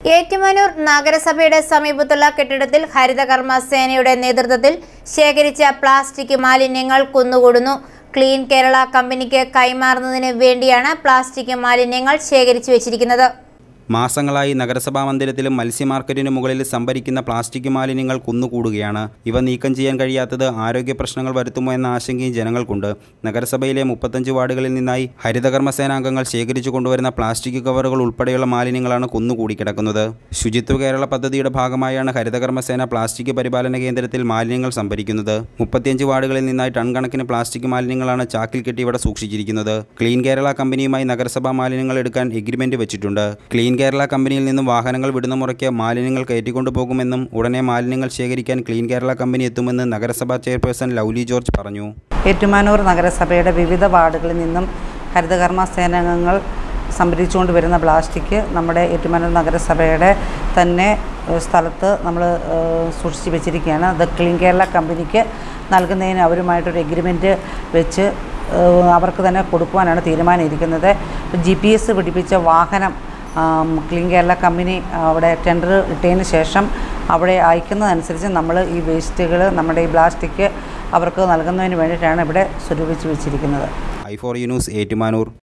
ഏറ്റുമാനൂർ നഗരസഭയുടെ സമീപത്തുള്ള കെട്ടിടത്തിൽ ഹരിതകർമ്മ സേനയുടെ നേതൃത്വത്തിൽ ശേഖരിച്ച പ്ലാസ്റ്റിക് മാലിന്യങ്ങൾ കുന്നുകൂടുന്നു ക്ലീൻ കേരള കമ്പനിക്ക് കൈമാറുന്നതിന് വേണ്ടിയാണ് പ്ലാസ്റ്റിക് മാലിന്യങ്ങൾ ശേഖരിച്ചു വെച്ചിരിക്കുന്നത് മാസങ്ങളായി നഗരസഭാ മന്ദിരത്തിലും മത്സ്യ മാർക്കറ്റിനു മുകളിൽ സംഭരിക്കുന്ന പ്ലാസ്റ്റിക് മാലിന്യങ്ങൾ കുന്നുകൂടുകയാണ് ഇവ നീക്കം ചെയ്യാൻ കഴിയാത്തത് ആരോഗ്യ പ്രശ്നങ്ങൾ വരുത്തുമോ എന്ന ആശങ്കയും ജനങ്ങൾക്കുണ്ട് നഗരസഭയിലെ മുപ്പത്തഞ്ച് വാർഡുകളിൽ നിന്നായി ഹരിതകർമ്മ സേനാംഗങ്ങൾ ശേഖരിച്ചു കൊണ്ടുവരുന്ന പ്ലാസ്റ്റിക് കവറുകൾ ഉൾപ്പെടെയുള്ള മാലിന്യങ്ങളാണ് കുന്നുകൂടി കിടക്കുന്നത് ശുചിത്വ കേരള പദ്ധതിയുടെ ഭാഗമായാണ് ഹരിതകർമ്മ സേന പ്ലാസ്റ്റിക് പരിപാലന കേന്ദ്രത്തിൽ മാലിന്യങ്ങൾ സംഭരിക്കുന്നത് മുപ്പത്തിയഞ്ച് വാർഡുകളിൽ നിന്നായി ടൺ കണക്കിന് പ്ലാസ്റ്റിക് മാലിന്യങ്ങളാണ് ചാക്കിൽ കെട്ടി ഇവിടെ സൂക്ഷിച്ചിരിക്കുന്നത് ക്ലീൻ കേരള കമ്പനിയുമായി നഗരസഭാ മാലിന്യങ്ങൾ എടുക്കാൻ എഗ്രിമെന്റ് വെച്ചിട്ടുണ്ട് ക്ലീൻ കേരള കമ്പനിയിൽ നിന്നും വാഹനങ്ങൾ വിടുന്ന മുറയ്ക്ക് മാലിന്യങ്ങൾ കയറ്റിക്കൊണ്ടു പോകുമെന്നും ഉടനെ മാലിന്യങ്ങൾ ശേഖരിക്കാൻ ക്ലീൻ കേരള കമ്പനി എത്തുമെന്ന് നഗരസഭാ ചെയർപേഴ്സൺ ലൗലി ജോർജ് പറഞ്ഞു ഏറ്റുമാനൂർ നഗരസഭയുടെ വിവിധ വാർഡുകളിൽ നിന്നും ഹരിതകർമ്മ സേനാംഗങ്ങൾ സംഭരിച്ചുകൊണ്ട് വരുന്ന പ്ലാസ്റ്റിക് നമ്മുടെ ഏറ്റുമാനൂർ നഗരസഭയുടെ തന്നെ ഏഹ്, സ്ഥലത്ത് നമ്മൾ ഏഹ്, സൂക്ഷിച്ച് വെച്ചിരിക്കുകയാണ് അത് ക്ലീൻ കേരള കമ്പനിക്ക് നൽകുന്നതിന് അവരുമായിട്ടൊരു എഗ്രിമെൻറ്റ് വെച്ച് ഏഹ്, അവർക്ക് തന്നെ കൊടുക്കുവാനാണ് തീരുമാനമിരിക്കുന്നത് ജി പി എസ് പിടിപ്പിച്ച വാഹനം ആം, ക്ലീൻ കേരള കമ്പനി അവിടെ ടെൻഡർ ഇട്ടതിന് ശേഷം അവിടെ അയക്കുന്നതനുസരിച്ച് നമ്മൾ ഈ വേസ്റ്റുകൾ നമ്മുടെ ഈ പ്ലാസ്റ്റിക് അവർക്ക് നൽകുന്നതിന് വേണ്ടിയിട്ടാണ് ഇവിടെ സ്വരൂപിച്ച് വെച്ചിരിക്കുന്നത് ഐ ഫോർ ന്യൂസ് ഏറ്റുമാനൂർ